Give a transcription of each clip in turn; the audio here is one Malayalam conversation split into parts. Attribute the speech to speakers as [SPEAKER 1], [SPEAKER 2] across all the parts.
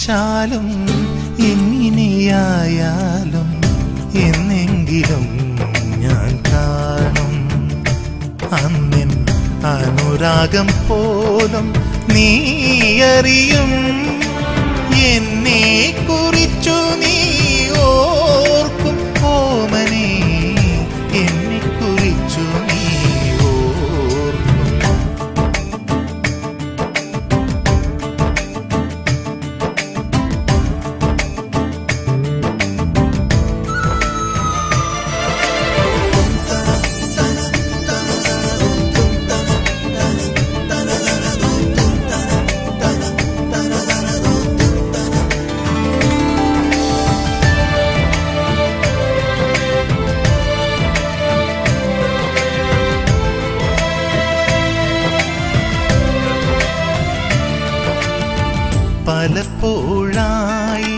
[SPEAKER 1] ഒളിച്ചാലും എങ്ങനെയായാലും എന്നെങ്കിലും ഞാൻ കാണും അന്നിൻ അനുരാഗം പോലും നീ അറിയും എന്നെ കുറിച്ചു നീ ഓർക്കും ഓമനെ എന്നെ കുറിച്ചു നീ ഓർക്കും പലപ്പോഴായി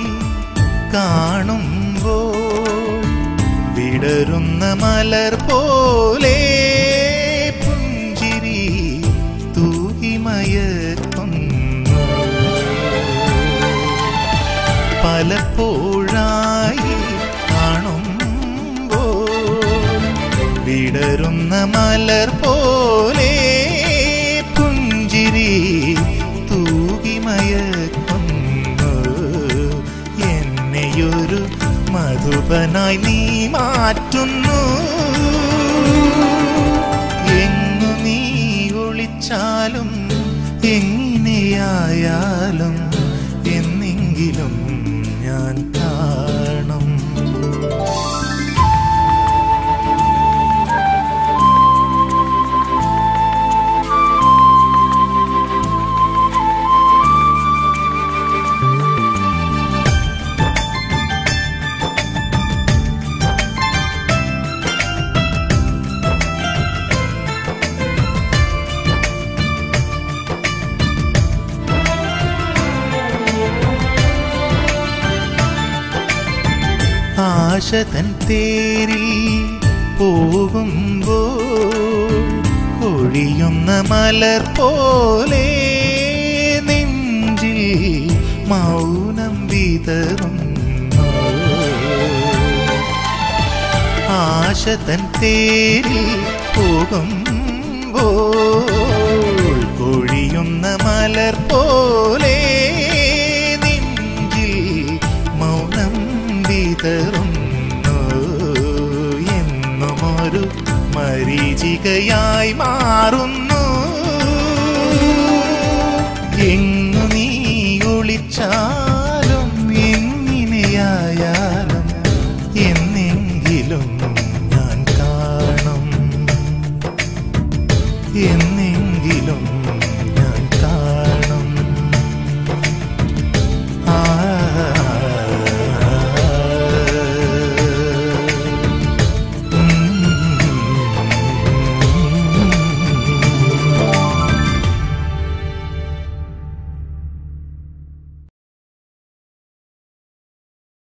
[SPEAKER 1] കാണുമ്പോൾ വിടരുന്ന മലർ പോലെ പുഞ്ചിരി തൂകിമയക്കുന്നു പലപ്പോഴായി കാണുമ്പോൾ വിടരുന്ന മലർ പോലെ പുഞ്ചിരി തൂകിമയക്കുന്നു എന്നെയൊരു മധുപനായി നീ മാറ്റുന്നു എങ്ങു നീ ഒളിച്ചാലും എങ്ങനെയായാലും എന്നെങ്കിലും ഞാൻ കാണും ആശ തൻ തേരിൽ പോകുമ്പോൾ ഒഴിയുന്ന മലർ പോലെ നെഞ്ചിൽ മൗനം വിതറുന്നു ആശ തൻ തേരിൽ പോകുമ്പോൾ കൊഴിയുന്ന മലർ പോലെ നെഞ്ചിൽ മൗനം വിതറുന്നു എന്നും ഒരു മരീചികയായി മാറുന്നു എങ്ങു നീ ഒളിച്ചാലും എങ്ങനെയായാലും എന്നെങ്കിലും ഞാൻ കാണും എന്നെ